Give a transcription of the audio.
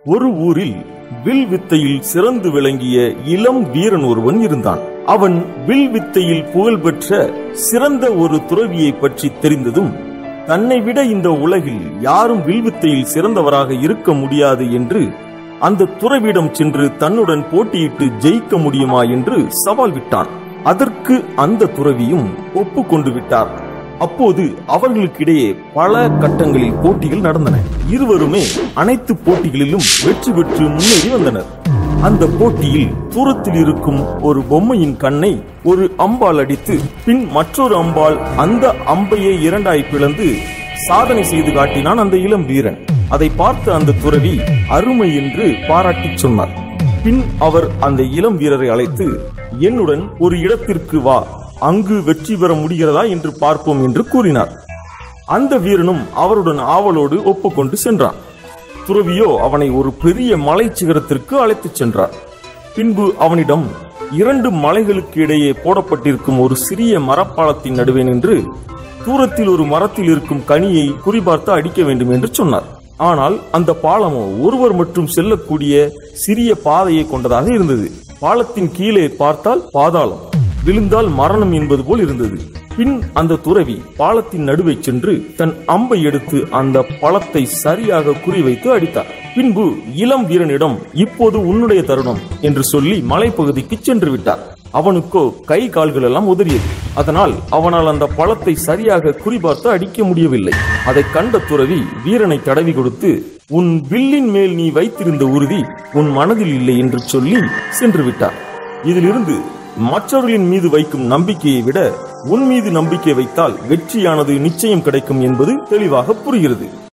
ஒரு ஊரில் வில் வித்தையில் சிறந்து விளங்கிய இளம் வீரன் ஒருவன் இருந்தான் அவன் வில் வித்தையில் புகழ்பெற்ற சிறந்த ஒரு துறவியை பற்றி தெரிந்ததும் தன்னை விட இந்த உலகில் யாரும் வில்வித்தையில் சிறந்தவராக இருக்க முடியாது என்று அந்த துறவிடம் சென்று தன்னுடன் போட்டியிட்டு ஜெயிக்க முடியுமா என்று சவால் விட்டான் அதற்கு அந்த துறவியும் ஒப்புக்கொண்டு விட்டார் அப்போது அவர்களுக்கிடையே பல கட்டங்களில் போட்டிகள் நடந்தன இருவருமே அனைத்து போட்டிகளிலும் வெற்றி பெற்று முன்னேறி வந்தனர் அந்த போட்டியில் தூரத்தில் இருக்கும் ஒரு பொம்மையின் கண்ணை ஒரு அம்பால் அடித்து பின் மற்றொரு அம்பால் அந்த அம்பையை இரண்டாய் பிளந்து சாதனை செய்து காட்டினான் அந்த இளம் வீரன் அதை பார்த்த அந்த துறவி அருமை என்று பாராட்டிச் சொன்னார் பின் அவர் அந்த இளம் வீரரை அழைத்து என்னுடன் ஒரு இடத்திற்கு வா அங்கு வெற்றி பெற முடிகிறதா என்று பார்ப்போம் என்று கூறினார் அந்த வீரனும் அவருடன் ஆவலோடு ஒப்புக்கொண்டு சென்றான் துறவியோ அவனை ஒரு பெரிய மலை சிகரத்திற்கு அழைத்துச் சென்றார் பின்பு அவனிடம் இரண்டு மலைகளுக்கு இடையே போடப்பட்டிருக்கும் ஒரு சிறிய மரப்பாலத்தின் நடுவே நின்று தூரத்தில் ஒரு மரத்தில் இருக்கும் கனியை குறிபார்த்து அடிக்க வேண்டும் என்று சொன்னார் ஆனால் அந்த பாலமோ ஒருவர் மட்டும் செல்லக்கூடிய சிறிய பாதையை கொண்டதாக இருந்தது பாலத்தின் கீழே பார்த்தால் பாதாளம் விழுந்தால் மரணம் என்பது போல் இருந்தது பின் அந்த துறவி பாலத்தின் நடுவே சென்று தன் அம்பை எடுத்து அந்த பழத்தை சரியாக குறிவைத்து அடித்தார் பின்பு இளம் வீரனிடம் இப்போது உன்னுடைய தருணம் என்று சொல்லி மலைப்பகுதிக்கு சென்று விட்டார் அவனுக்கோ கை கால்கள் எல்லாம் உதறியது அதனால் அவனால் அந்த பழத்தை சரியாக குறிபார்த்து அடிக்க முடியவில்லை அதை கண்ட துறவி வீரனை தடவி கொடுத்து உன் வில்லின் மேல் நீ வைத்திருந்த உறுதி உன் மனதில் இல்லை என்று சொல்லி சென்று விட்டார் இதிலிருந்து மற்றவர்களின் மீது வைக்கும் நம்பிக்கையை விட உன் மீது நம்பிக்கை வைத்தால் வெற்றியானது நிச்சயம் கிடைக்கும் என்பது தெளிவாக புரிகிறது